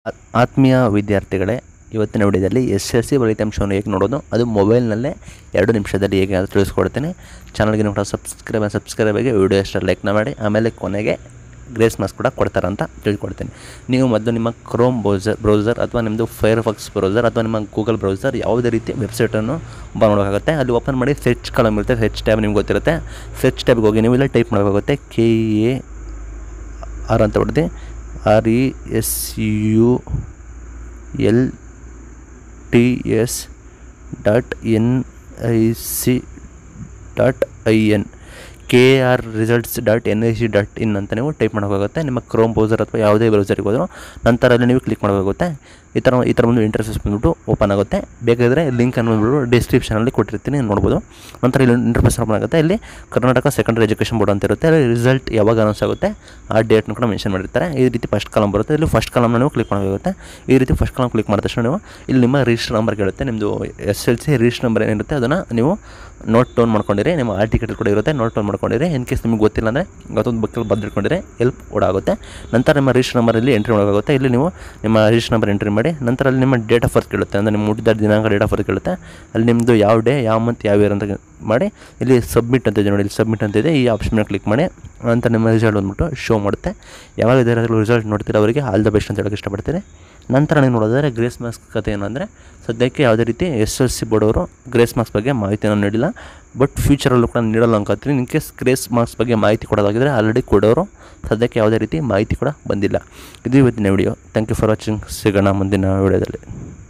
ಆ- ಆತ್ಮೀಯ ವಿದ್ಯಾರ್ಥಿಗಳೇ ಇವತ್ತಿನ ವಿಡಿಯೋದಲ್ಲಿ ಎಸ್ ಎಲ್ ಸಿ ಫಲಿತಾಂಶವನ್ನು ಹೇಗೆ ನೋಡೋದು ಅದು ಮೊಬೈಲ್ನಲ್ಲೇ ಎರಡು ನಿಮಿಷದಲ್ಲಿ ಹೇಗೆ ಅಂತ ತಿಳಿಸ್ಕೊಡ್ತೀನಿ ಚಾನಲ್ಗೆ ಕೂಡ ಸಬ್ಸ್ಕ್ರೈಬ್ ಸಬ್ಸ್ಕ್ರೈಬ್ ಆಗಿ ವಿಡಿಯೋ ಇಷ್ಟ ಲೈಕ್ನ ಮಾಡಿ ಆಮೇಲೆ ಕೊನೆಗೆ ಗ್ರೇಸ್ ಮಾರ್ಕ್ಸ್ ಕೂಡ ಕೊಡ್ತಾರಂತ ತಿಳ್ಕೊಡ್ತೀನಿ ನೀವು ಮೊದಲು ನಿಮ್ಮ ಕ್ರೋಮ್ ಬ್ರೌಸರ್ ಬ್ರೌಸರ್ ಅಥವಾ ನಿಮ್ಮದು ಫೈರ್ಫಾಕ್ಸ್ ಬ್ರೌಸರ್ ಅಥವಾ ನಿಮ್ಮ ಗೂಗಲ್ ಬ್ರೌಸರ್ ಯಾವುದೇ ರೀತಿ ವೆಬ್ಸೈಟನ್ನು ಓಪನ್ ಮಾಡೋಕ್ಕಾಗುತ್ತೆ ಅಲ್ಲಿ ಓಪನ್ ಮಾಡಿ ಸರ್ಚ್ ಕಾಲಮ್ ಇರುತ್ತೆ ಸರ್ಚ್ ಟ್ಯಾಬ್ ನಿಮ್ಗೆ ಗೊತ್ತಿರುತ್ತೆ ಸರ್ಚ್ ಟ್ಯಾಬ್ಗೆ ಹೋಗಿ ನೀವು ಇಲ್ಲ ಟೈಪ್ ಮಾಡೋಕ್ಕಾಗುತ್ತೆ ಕೆ ಎ ಆರ್ ಅಂತ ಹೊಡೆದು R E S U L T S dot N I C dot I N K R results dot N I C dot in ಅಂತ ನೀವು ಟೈಪ್ ಮಾಡೋಕ್ಕಾಗುತ್ತೆ ನಿಮ್ಮ ಕ್ರೋಮ್ ಬ್ರೌಸರ್ ಅಥವಾ ಯಾವುದೇ ಬ್ರೌಸರ್ಗೆ ಹೋದರೂ ನಂತರ ಅಲ್ಲಿ ನೀವು ಕ್ಲಿಕ್ ಮಾಡೋಕ್ಕಾಗುತ್ತೆ ಈ ಥರ ಈ ಥರ ಒಂದು ಇಂಟರ್ಫೇಸ್ ಬಂದ್ಬಿಟ್ಟು ಓಪನ್ ಆಗುತ್ತೆ ಬೇಕಾದರೆ ಲಿಂಕನ್ನು ಬಂದ್ಬಿಟ್ಟು ಡಿಸ್ಕ್ರಿಪ್ಷನಲ್ಲಿ ಕೊಟ್ಟಿರ್ತೀನಿ ನೋಡ್ಬೋದು ನಂತರ ಇಲ್ಲಿ ಇಂಟರ್ಫೇಸ್ ಓಪನ್ ಆಗುತ್ತೆ ಇಲ್ಲಿ ಕರ್ನಾಟಕ ಸೆಕೆಂಡರಿ ಎಜುಕೇಷನ್ ಬೋರ್ಡ್ ಅಂತ ಇರುತ್ತೆ ಅಲ್ಲಿ ರಿಸಲ್ಟ್ ಯಾವಾಗ ಅನೌನ್ಸ್ ಆಗುತ್ತೆ ಆ ಡೇಟ್ನ ಕೂಡ ಮೆನ್ಷನ್ ಮಾಡಿರ್ತಾರೆ ಈ ರೀತಿ ಫಸ್ಟ್ ಕಾಲಮ್ ಬರುತ್ತೆ ಇಲ್ಲಿ ಫಸ್ಟ್ ಕಾಲಮ್ನ ನೀವು ಕ್ಲಿಕ್ ಮಾಡಬೇಕಾಗುತ್ತೆ ಈ ರೀತಿ ಫಸ್ಟ್ ಕಾಲಮ್ ಕ್ಲಿಕ್ ಮಾಡಿದ ತಕ್ಷಣ ನೀವು ಇಲ್ಲಿ ನಿಮ್ಮ ರಿಜಿಸ್ಟರ್ ನಂಬರ್ ಕೇಳುತ್ತೆ ನಿಮ್ಮದು S L C register number ಏನಿರುತ್ತೆ ಅದನ್ನು ನೀವು ನೋಟ್ ಡೌನ್ ಮಾಡ್ಕೊಂಡಿರಿ ನಿಮ್ಮ ಆರ್ ಟಿಕೆಟ್ ಕೂಡ ಇರುತ್ತೆ ನೋಟ್ ಡೌನ್ ಮಾಡ್ಕೊಂಡಿರಿ ಇನ್ ಕೇಸ್ ನಿಮಗೆ ಗೊತ್ತಿಲ್ಲ ಅಂದರೆ ಗೊತ್ತೊಂದು ಬುಕ್ಕಲ್ಲಿ ಬರೆದಿಟ್ಕೊಂಡಿರಿ ಹೆಲ್ಪ್ ಕೂಡ ಆಗುತ್ತೆ ನಂತರ ನಿಮ್ಮ ರಿಜಿಸ್ಟರ್ ನಂಬರಲ್ಲಿ ಎಂಟ್ರಿ ಮಾಡೋಕ್ಕಾಗುತ್ತೆ ಇಲ್ಲಿ ನೀವು ನಿಮ್ಮ ರಿಜಿಸ್ಟರ್ ನಂಬರ್ ಎಂಟ್ರಿ ಮಾಡಿ ನಂತರ ಅಲ್ಲಿ ನಿಮ್ಮ ಡೇಟ್ ಆಫ್ ಬರ್ತ್ ಕೇಳುತ್ತೆ ಅಂದರೆ ನಿಮ್ಮ ಹುಟ್ಟಿದ ದಿನಾಂಕ ಡೇಟ್ ಆಫ್ ಬರ್ತ್ ಕೇಳುತ್ತೆ ಅಲ್ಲಿ ನಿಮ್ಮದು ಯಾವ ಡೇ ಯಾವ ಮಂತ್ ಯಾವ ಇಯರ್ ಅಂತ ಮಾಡಿ ಇಲ್ಲಿ ಸಬ್ಮಿಟ್ ಅಂತ ಇದೆ ನೋಡಿ ಇಲ್ಲಿ ಸಬ್ಮಿಟ್ ಅಂತ ಇದೆ ಈ ಆಪ್ಷನ್ ಮೇಲೆ ಕ್ಲಿಕ್ ಮಾಡಿ ನಂತರ ನಿಮ್ಮ ರಿಸಲ್ಟ್ ಬಂದ್ಬಿಟ್ಟು ಶೋ ಮಾಡುತ್ತೆ ಯಾವಾಗ ಇದರಲ್ಲಿ ರಿಸಲ್ಟ್ ನೋಡ್ತೀರ ಅವರಿಗೆ ಆಲ್ ದ ಬೆಸ್ಟ್ ಅಂತ ಹೇಳೋಕ್ಕೆ ಇಷ್ಟಪಡ್ತೀನಿ ನಂತರ ನೀವು ನೋಡಿದ್ರೆ ಗ್ರೇಸ್ ಮಾರ್ಕ್ಸ್ ಕಥೆ ಏನಂದರೆ ಸದ್ಯಕ್ಕೆ ಯಾವುದೇ ರೀತಿ ಎಸ್ ಎಲ್ ಸಿ ಬೋರ್ಡ್ ಅವರು ಗ್ರೇಸ್ ಮಾರ್ಕ್ಸ್ ಬಗ್ಗೆ ಮಾಹಿತಿಯನ್ನು ನೀಡಿಲ್ಲ ಬಟ್ ಫ್ಯೂಚರಲ್ಲೂ ಕೂಡ ನೀಡಲ್ಲ ಅನ್ಕೋತೀನಿ ಇನ್ ಕೇಸ್ ಗ್ರೇಸ್ ಮಾರ್ಕ್ಸ್ ಬಗ್ಗೆ ಮಾಹಿತಿ ಕೊಡೋದಾಗಿದ್ದರೆ ಆಲ್ರೆಡಿ ಕೊಡೋರು ಸದ್ಯಕ್ಕೆ ಯಾವುದೇ ರೀತಿ ಮಾಹಿತಿ ಕೂಡ ಬಂದಿಲ್ಲ ಇದು ಇವತ್ತಿನ video thank you for watching ಸಿಗೋಣ ಮುಂದಿನ ವಿಡಿಯೋದಲ್ಲಿ